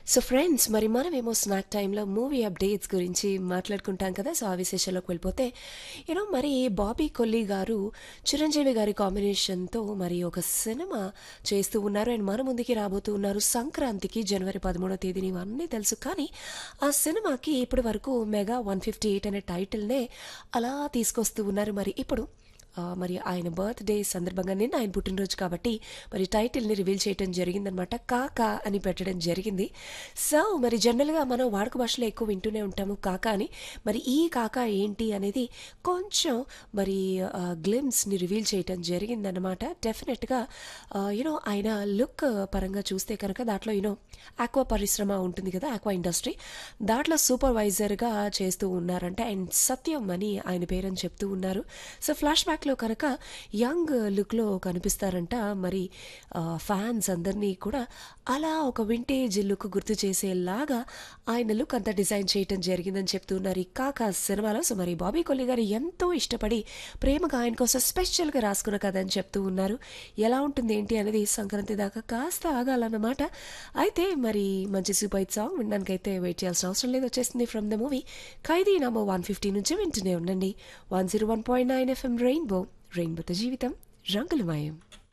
so friends మరి మనమేమో snack టైంలో మూవీ అప్డేట్స్ గురించి మాట్లాడుకుంటాం కదా సో ఆ విశేషాల్లోకి వెళ్ళిపోతే యూనో మరి బాబీ కొల్లి గారు చిరంజీవి గారి కాంబినేషన్తో మరి ఒక సినిమా చేస్తూ ఉన్నారు అండ్ మన ముందుకి రాబోతూ ఉన్నారు సంక్రాంతికి జనవరి పదమూడో తేదీని ఇవన్నీ తెలుసు కానీ ఆ సినిమాకి ఇప్పటి వరకు మెగా వన్ ఫిఫ్టీ ఎయిట్ అనే టైటిల్నే అలా తీసుకొస్తూ ఉన్నారు మరి ఇప్పుడు ఆ, మరి ఆయన బర్త్డే సందర్భంగా నిన్న ఆయన పుట్టినరోజు కాబట్టి మరి టైటిల్ని రివీల్ చేయడం జరిగిందనమాట కాకా అని పెట్టడం జరిగింది సో మరి జనరల్గా మనం వాడుక భాషలో ఎక్కువ వింటూనే ఉంటాము కాకా అని మరి ఈ కాకా ఏంటి అనేది కొంచెం మరి గ్లిమ్స్ని రివీల్ చేయటం జరిగిందనమాట డెఫినెట్గా యూనో ఆయన లుక్ పరంగా చూస్తే కనుక దాంట్లో యూనో ఆక్వా పరిశ్రమ ఉంటుంది కదా ఆక్వా ఇండస్ట్రీ దాంట్లో సూపర్వైజర్గా చేస్తూ ఉన్నారంట అండ్ సత్యం అని ఆయన పేరని చెప్తూ ఉన్నారు సో ఫ్లాష్ బ్యాక్లో కనుక యంగ్ లుక్లో కనిపిస్తారంట మరి ఫ్యాన్స్ అందరినీ కూడా అలా ఒక వింటేజ్ లుక్ గుర్తు చేసేలాగా ఆయన లుక్ అంతా డిజైన్ చేయటం జరిగిందని చెప్తున్నారు ఈ కాకా సినిమాలో సో మరి బాబీ కొల్లి గారు ఎంతో ఇష్టపడి ప్రేమగా ఆయన కోసం స్పెషల్గా రాసుకున్న కథ అని చెప్తూ ఉన్నారు ఎలా ఉంటుంది ఏంటి అనేది సంక్రాంతి దాకా కాస్త ఆగాలన్నమాట అయితే మరి మంచి సూపర్ హిట్ సాంగ్ వినడానికైతే వెయిట్ చేయాల్సిన అవసరం లేదు వచ్చేసింది from the movie Khaidi number one fifty నుంచి వింటూనే ఉండండి one zero one point nine FM rainbow రెయిన్బోతో జీవితం రంగులమయం